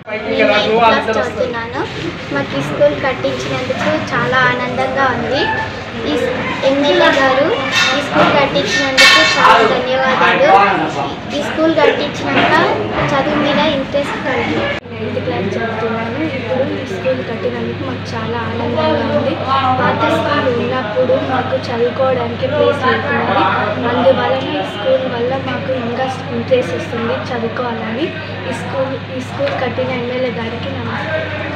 నేను ninth class చదువుతున్నాను మాకు ఈ స్కూల్ కట్టించినందుకు చాలా ఆనందంగా ఉంది ఈ ఎమ్మెల్యే గారు ఈ స్కూల్ కట్టించినందుకు చాలా ధన్యవాదాలు ఈ స్కూల్ కట్టించినాక చదువు మీద ఇంట్రెస్ట్ కలిగింది నైన్త్ క్లాస్ చదువుతున్నాను ఇప్పుడు ఈ స్కూల్ కట్టినందుకు మాకు చాలా ఆనందంగా ఉంది పాత స్కూల్ ఉన్నప్పుడు మాకు చదువుకోవడానికి ప్లేస్ లేకున్నది అందువలన ఈ స్కూల్ వల్ల మాకు ఇంకా ఇంట్రెస్ట్ వస్తుంది చదువుకోవాలని ఈ స్కూల్ ఈ స్కూల్ కట్టిన ఎమ్మెల్యే గారికి నమస్కారం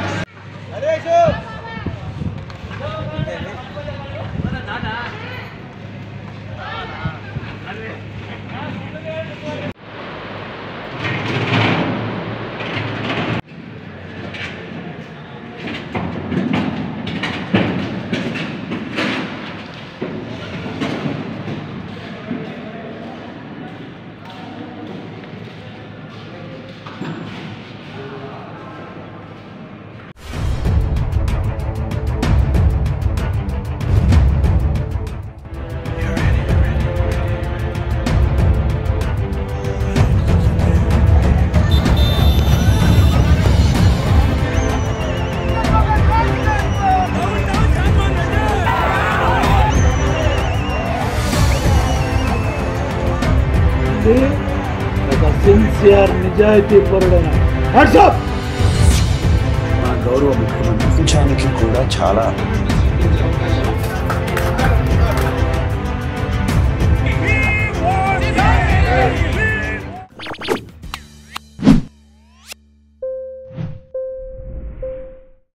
ఇది ఒక సిన్సియర్ నిజాయితీ పరుడైన వాట్సాప్ మా గౌరవ ముఖ్యమంత్రి ప్రపంచానికి కూడా చాలా